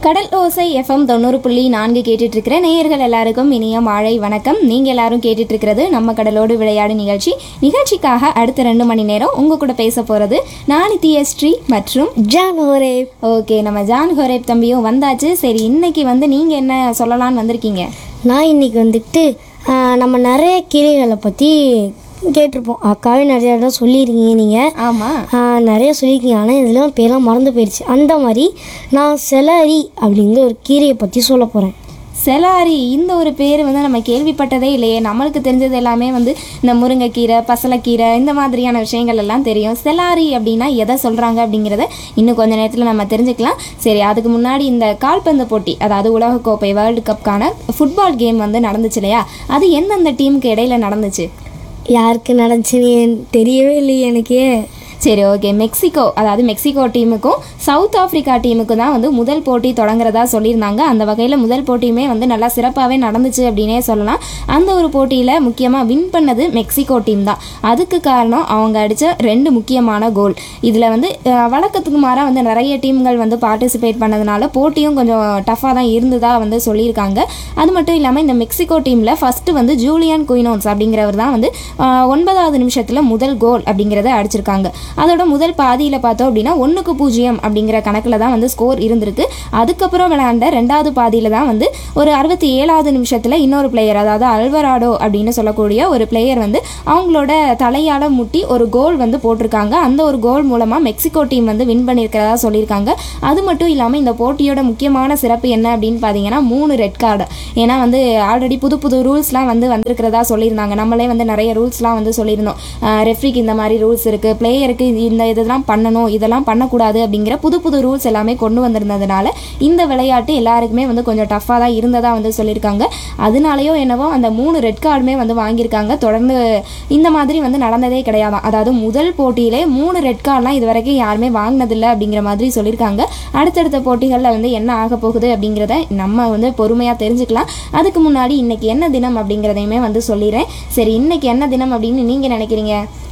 கடல் ஓசை எஃப்எம் தொண்ணூறு புள்ளி நான்கு கேட்டுட்டு இருக்கிற நேயர்கள் எல்லாருக்கும் இனிய மாலை வணக்கம் நீங்க எல்லாரும் கேட்டுட்டு இருக்கிறது நம்ம கடலோடு விளையாடு நிகழ்ச்சி நிகழ்ச்சிக்காக அடுத்த ரெண்டு மணி நேரம் உங்க கூட பேச போறது நானித்திய ஸ்ரீ மற்றும் ஜான் ஹோரே ஓகே நம்ம ஜான் ஹோரேப் தம்பியும் வந்தாச்சு சரி இன்னைக்கு வந்து நீங்க என்ன சொல்லலாம்னு வந்திருக்கீங்க நான் இன்னைக்கு வந்துட்டு ஆஹ், நம்ம நிறைய கீரைகளை பற்றி கேட்டிருப்போம் அக்காவே நிறைய இடம் சொல்லியிருக்கீங்க நீங்கள் ஆமா நிறைய சொல்லியிருக்கீங்க ஆனால் இதெல்லாம் பேரெல்லாம் மறந்து போயிடுச்சு அந்த மாதிரி நான் செலரி அப்படிங்கிற ஒரு கீரையை பற்றி சொல்ல போகிறேன் செலாரி இந்த ஒரு பேர் வந்து நம்ம கேள்விப்பட்டதே இல்லையே நம்மளுக்கு தெரிஞ்சது எல்லாமே வந்து இந்த முருங்கைக்கீரை பசலைக்கீரை இந்த மாதிரியான விஷயங்கள் எல்லாம் தெரியும் செலாரி அப்படின்னா எதை சொல்கிறாங்க அப்படிங்கிறத இன்னும் கொஞ்ச நேரத்தில் நம்ம தெரிஞ்சுக்கலாம் சரி அதுக்கு முன்னாடி இந்த கால்பந்து போட்டி அதாவது உலகக்கோப்பை வேர்ல்டு கப்கான ஃபுட்பால் கேம் வந்து நடந்துச்சு இல்லையா அது எந்தெந்த டீமுக்கு இடையில நடந்துச்சு யாருக்கு நடந்துச்சுன்னு என்- தெரியவே இல்லையே எனக்கே சரி ஓகே மெக்சிகோ அதாவது மெக்சிகோ டீமுக்கும் சவுத் ஆப்பிரிக்கா டீமுக்கும் தான் வந்து முதல் போட்டி தொடங்குறதா சொல்லியிருந்தாங்க அந்த வகையில் முதல் போட்டியுமே வந்து நல்லா சிறப்பாகவே நடந்துச்சு அப்படின்னே சொல்லலாம் அந்த ஒரு போட்டியில் முக்கியமாக வின் பண்ணது மெக்சிகோ டீம் தான் அதுக்கு காரணம் அவங்க அடித்த ரெண்டு முக்கியமான கோல் இதில் வந்து அஹ், வழக்கத்துக்கு மாறாக வந்து நிறைய டீம்கள் வந்து பார்ட்டிசிபேட் பண்ணதுனால போட்டியும் கொஞ்சம் டஃப்பாக தான் இருந்ததா வந்து சொல்லியிருக்காங்க அது மட்டும் இல்லாமல் இந்த மெக்சிகோ டீமில் ஃபஸ்ட்டு வந்து ஜூலியன் குயினோன்ஸ் அப்படிங்கிறவர் தான் வந்து ஆஹ், ஒன்பதாவது நிமிஷத்தில் முதல் கோல் அப்படிங்கிறத அடிச்சிருக்காங்க அதோட முதல் பாதியில் பார்த்தோம் அப்படின்னா ஒன்றுக்கு பூஜ்ஜியம் அப்படிங்கிற கணக்கில் தான் வந்து ஸ்கோர் இருந்திருக்கு அதுக்கப்புறம் விளையாண்ட ரெண்டாவது பாதியில் தான் வந்து ஒரு அறுபத்தி ஏழாவது நிமிஷத்தில் இன்னொரு பிளேயர் அதாவது அல்வராடோ அப்படின்னு சொல்லக்கூடிய ஒரு பிளேயர் வந்து அவங்களோட தலையால் முட்டி ஒரு கோல் வந்து போட்டிருக்காங்க அந்த ஒரு கோல் மூலமாக மெக்சிகோ டீம் வந்து வின் பண்ணியிருக்கிறதா சொல்லியிருக்காங்க அது மட்டும் இல்லாமல் இந்த போட்டியோட முக்கியமான சிறப்பு என்ன அப்படின்னு பார்த்தீங்கன்னா மூணு ரெட் கார்டு ஏன்னா வந்து ஆல்ரெடி புது புது ரூல்ஸ்லாம் வந்து வந்திருக்கிறதா சொல்லியிருந்தாங்க நம்மளே வந்து நிறைய ரூல்ஸ்லாம் வந்து சொல்லியிருந்தோம் ரெஃப்ரிக்கு இந்த மாதிரி ரூல்ஸ் இருக்குது பிளேயருக்கு இந்த இதெல்லாம் பண்ணணும் இதெல்லாம் பண்ணக்கூடாது அப்படிங்கிற புது புது ரூல்ஸ் எல்லாமே கொண்டு வந்திருந்ததுனால இந்த விளையாட்டு எல்லாருக்குமே வந்து கொஞ்சம் டஃப்பாக தான் இருந்ததா வந்து சொல்லியிருக்காங்க அதனாலயோ என்னவோ அந்த மூணு ரெட் கார்டுமே வந்து வாங்கியிருக்காங்க தொடர்ந்து இந்த மாதிரி வந்து நடந்ததே கிடையாதாம் அதாவது முதல் போட்டியிலே மூணு ரெட் கார்டெலாம் இது வரைக்கும் யாருமே வாங்கினதில்லை அப்படிங்கிற மாதிரி சொல்லியிருக்காங்க அடுத்தடுத்த போட்டிகளில் வந்து என்ன ஆக போகுது அப்படிங்கிறத நம்ம வந்து பொறுமையாக தெரிஞ்சுக்கலாம் அதுக்கு முன்னாடி இன்னைக்கு என்ன தினம் அப்படிங்கிறதையுமே வந்து சொல்லிடுறேன் சரி இன்னைக்கு என்ன தினம் அப்படின்னு நீங்கள் நினைக்கிறீங்க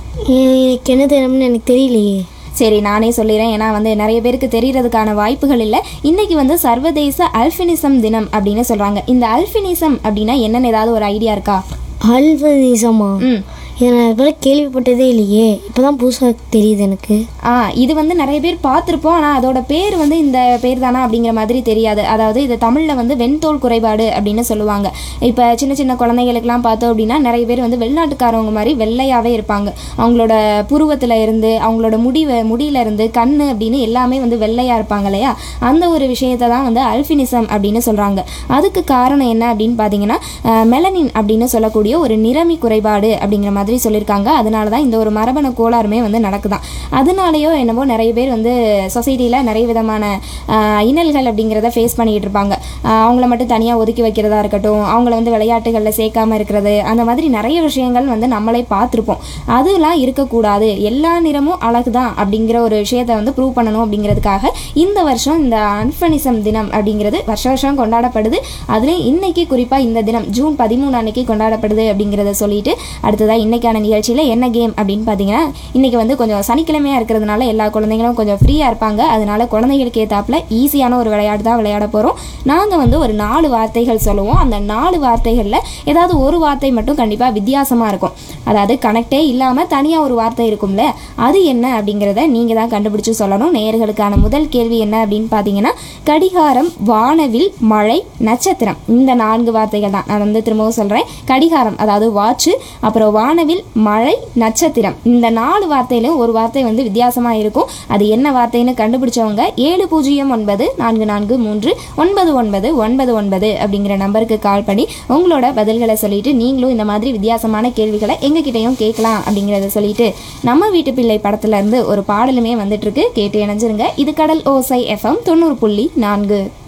எனக்கு என்ன தெரியும்னு எனக்கு தெரியலையே சரி நானே சொல்லிடுறேன் ஏன்னா வந்து நிறைய பேருக்கு தெரியறதுக்கான வாய்ப்புகள் இல்லை இன்னைக்கு வந்து சர்வதேச அல்பினிசம் தினம் அப்படின்னு சொல்கிறாங்க இந்த அல்பினிசம் அப்படின்னா என்னன்னு ஏதாவது ஒரு ஐடியா இருக்கா அல்வனிசமா ம் இதை நான் இதுவரை கேள்விப்பட்டதே இல்லையே இப்போதான் புதுசாக தெரியுது எனக்கு ஆ இது வந்து நிறைய பேர் பார்த்துருப்போம் ஆனால் அதோட பேர் வந்து இந்த பேர் தானா அப்படிங்கிற மாதிரி தெரியாது அதாவது இது தமிழில் வந்து வெண்தோல் குறைபாடு அப்படின்னு சொல்லுவாங்க இப்போ சின்ன சின்ன குழந்தைகளுக்கெல்லாம் பார்த்தோம் அப்படின்னா நிறைய பேர் வந்து வெளிநாட்டுக்காரவங்க மாதிரி வெள்ளையாகவே இருப்பாங்க அவங்களோட புருவத்தில் இருந்து அவங்களோட முடி முடியில இருந்து கண் அப்படின்னு எல்லாமே வந்து வெள்ளையாக இருப்பாங்க இல்லையா அந்த ஒரு விஷயத்தை தான் வந்து அல்பினிசம் அப்படின்னு சொல்கிறாங்க அதுக்கு காரணம் என்ன அப்படின்னு பார்த்தீங்கன்னா மெலனின் அப்படின்னு சொல்லக்கூடிய ஒரு நிறமி குறைபாடு அப்படிங்கிற மாதிரி சொல்லியிருக்காங்க அதனால தான் இந்த ஒரு மரபணு கோளாறுமே வந்து நடக்குதாம் அதனாலேயோ என்னவோ நிறைய பேர் வந்து சொசைட்டியில் நிறைய விதமான ஆஹ், இன்னல்கள் அப்படிங்கிறத ஃபேஸ் பண்ணிக்கிட்டு இருப்பாங்க ஆஹ், அவங்கள மட்டும் தனியாக ஒதுக்கி வைக்கிறதா இருக்கட்டும் அவங்கள வந்து விளையாட்டுகளில் சேர்க்காம இருக்கிறது அந்த மாதிரி நிறைய விஷயங்கள் வந்து நம்மளே பார்த்துருப்போம் அதெல்லாம் இருக்கக்கூடாது எல்லா நிறமும் அழகு தான் அப்படிங்கிற ஒரு விஷயத்தை வந்து ப்ரூவ் பண்ணணும் அப்படிங்கிறதுக்காக இந்த வருஷம் இந்த அன்ஃபனிசம் தினம் அப்படிங்கிறது வருஷ வருஷம் கொண்டாடப்படுது அதுலேயும் இன்னைக்கு குறிப்பாக இந்த தினம் ஜூன் பதிமூணு அன்னைக்கு கொண்டாடப்படுது அப்படிங்கிறத சொல்லிட்டு அடுத்ததாக இன்னைக்கான நிகழ்ச்சியில் என்ன கேம் அப்படின்னு பார்த்தீங்கன்னா இன்னைக்கு வந்து கொஞ்சம் சனிக்கிழமையாக இருக்கிறதுனால எல்லா குழந்தைங்களும் கொஞ்சம் ஃப்ரீயாக இருப்பாங்க அதனால குழந்தைகளுக்கு ஏத்தாப்புல ஈஸியான ஒரு விளையாட்டு தான் விளையாட போகிறோம் நாங்கள் வந்து ஒரு நாலு வார்த்தைகள் சொல்லுவோம் அந்த நாலு வார்த்தைகளில் ஏதாவது ஒரு வார்த்தை மட்டும் கண்டிப்பாக வித்தியாசமாக இருக்கும் அதாவது கனெக்டே இல்லாமல் தனியாக ஒரு வார்த்தை இருக்கும்ல அது என்ன அப்படிங்கிறத நீங்கள் தான் கண்டுபிடிச்சு சொல்லணும் நேயர்களுக்கான முதல் கேள்வி என்ன அப்படின்னு பார்த்தீங்கன்னா கடிகாரம் வானவில் மழை நட்சத்திரம் இந்த நான்கு வார்த்தைகள் தான் நான் வந்து திரும்பவும் சொல்கிறேன் கடிகாரம் அதாவது வாட்சு அப்புறம் வானவில் மழை நட்சத்திரம் இந்த நாலு வார்த்தையிலும் ஒரு வார்த்தை வந்து வித்தியாசமாக இருக்கும் அது என்ன வார்த்தைன்னு கண்டுபிடிச்சவங்க ஏழு பூஜ்ஜியம் ஒன்பது நான்கு நான்கு மூன்று ஒன்பது ஒன்பது ஒன்பது ஒன்பது அப்படிங்கிற நம்பருக்கு கால் பண்ணி உங்களோட பதில்களை சொல்லிட்டு நீங்களும் இந்த மாதிரி வித்தியாசமான கேள்விகளை எங்ககிட்டயும் கேட்கலாம் அப்படிங்கிறத சொல்லிட்டு நம்ம வீட்டு பிள்ளை படத்துல இருந்து ஒரு பாடலுமே வந்துட்டு இருக்கு கேட்டு இணைஞ்சிருங்க இது கடல் ஓசை எஃப்எம் தொண்ணூறு புள்ளி நான்கு